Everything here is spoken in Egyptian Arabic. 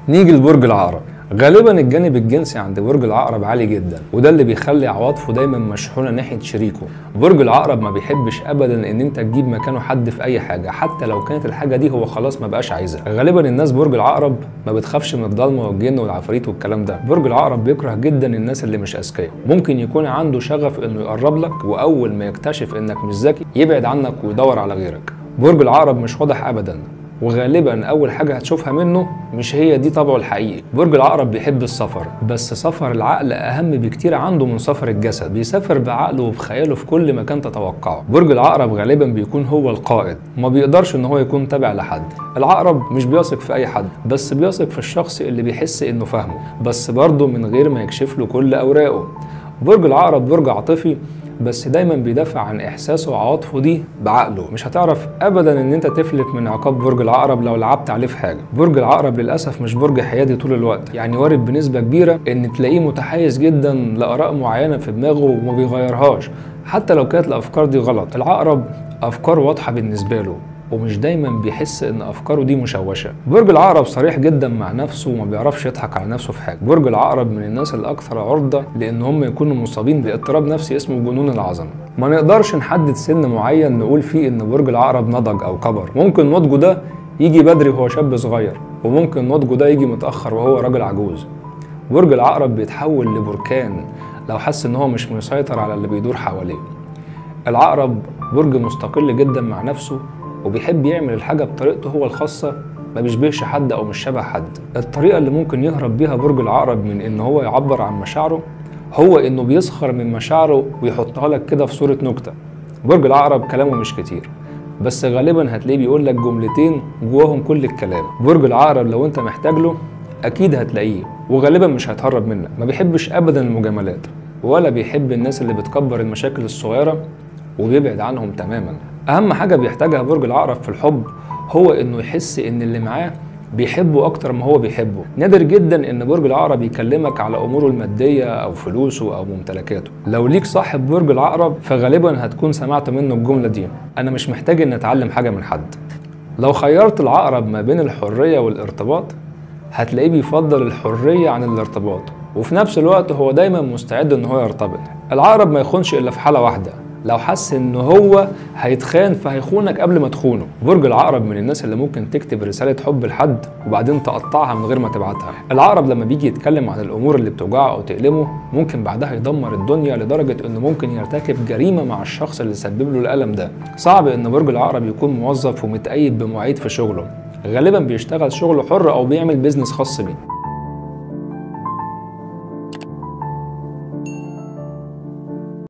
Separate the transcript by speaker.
Speaker 1: نيجي لبرج العقرب غالبا الجانب الجنسي عند برج العقرب عالي جدا وده اللي بيخلي عواطفه دايما مشحونه ناحيه شريكه برج العقرب ما بيحبش ابدا ان انت تجيب مكانه حد في اي حاجه حتى لو كانت الحاجه دي هو خلاص ما بقاش عايزها غالبا الناس برج العقرب ما بتخافش من الضلمه والجن والعفاريت والكلام ده برج العقرب بيكره جدا الناس اللي مش اذكياء ممكن يكون عنده شغف انه يقرب لك واول ما يكتشف انك مش ذكي يبعد عنك ويدور على غيرك برج العقرب مش واضح ابدا وغالبا اول حاجه هتشوفها منه مش هي دي طبعه الحقيقي برج العقرب بيحب السفر بس سفر العقل اهم بكتير عنده من سفر الجسد بيسافر بعقله وبخياله في كل مكان تتوقعه برج العقرب غالبا بيكون هو القائد وما بيقدرش ان هو يكون تابع لحد العقرب مش بيثق في اي حد بس بيثق في الشخص اللي بيحس انه فاهمه بس برضه من غير ما يكشف له كل اوراقه برج العقرب برج عاطفي بس دايما بيدافع عن احساسه وعواطفه دي بعقله مش هتعرف ابدا ان انت تفلت من عقاب برج العقرب لو لعبت عليه في حاجه برج العقرب للاسف مش برج حيادي طول الوقت يعني وارد بنسبه كبيره ان تلاقيه متحيز جدا لاراء معينه في دماغه وما بيغيرهاش حتى لو كانت الافكار دي غلط العقرب افكار واضحه بالنسبه له ومش دايما بيحس ان افكاره دي مشوشه برج العقرب صريح جدا مع نفسه وما بيعرفش يضحك على نفسه في حاجه برج العقرب من الناس الاكثر عرضه لان هم يكونوا مصابين باضطراب نفسي اسمه جنون العظمه ما نقدرش نحدد سن معين نقول فيه ان برج العقرب نضج او كبر ممكن نضجه ده يجي بدري وهو شاب صغير وممكن نضجه ده يجي متاخر وهو راجل عجوز برج العقرب بيتحول لبركان لو حس ان هو مش مسيطر على اللي بيدور حواليه العقرب برج مستقل جدا مع نفسه وبيحب يعمل الحاجة بطريقته هو الخاصة ما بيشبهش حد أو مش شبه حد الطريقة اللي ممكن يهرب بيها برج العقرب من إن هو يعبر عن مشاعره هو إنه بيسخر من مشاعره ويحطها لك كده في صورة نكتة برج العقرب كلامه مش كتير بس غالبا هتلاقيه بيقول لك جملتين جواهم كل الكلام برج العقرب لو انت محتاج له اكيد هتلاقيه وغالبا مش هيتهرب منك ما بيحبش ابدا المجاملات ولا بيحب الناس اللي بتكبر المشاكل الصغيره وبيبعد عنهم تماما اهم حاجه بيحتاجها برج العقرب في الحب هو انه يحس ان اللي معاه بيحبه اكتر ما هو بيحبه نادر جدا ان برج العقرب يكلمك على اموره الماديه او فلوسه او ممتلكاته لو ليك صاحب برج العقرب فغالبا هتكون سمعت منه الجمله دي انا مش محتاج ان اتعلم حاجه من حد لو خيرت العقرب ما بين الحريه والارتباط هتلاقيه بيفضل الحريه عن الارتباط وفي نفس الوقت هو دايما مستعد ان هو يرتبط العقرب ما يخونش الا في حاله واحده لو حس ان هو هيتخان فهيخونك قبل ما تخونه برج العقرب من الناس اللي ممكن تكتب رساله حب لحد وبعدين تقطعها من غير ما تبعتها العقرب لما بيجي يتكلم عن الامور اللي بتوجعه او تألمه ممكن بعدها يدمر الدنيا لدرجه انه ممكن يرتكب جريمه مع الشخص اللي سبب له الالم ده صعب ان برج العقرب يكون موظف ومتأيد بمواعيد في شغله غالبا بيشتغل شغل حر او بيعمل بيزنس خاص بيه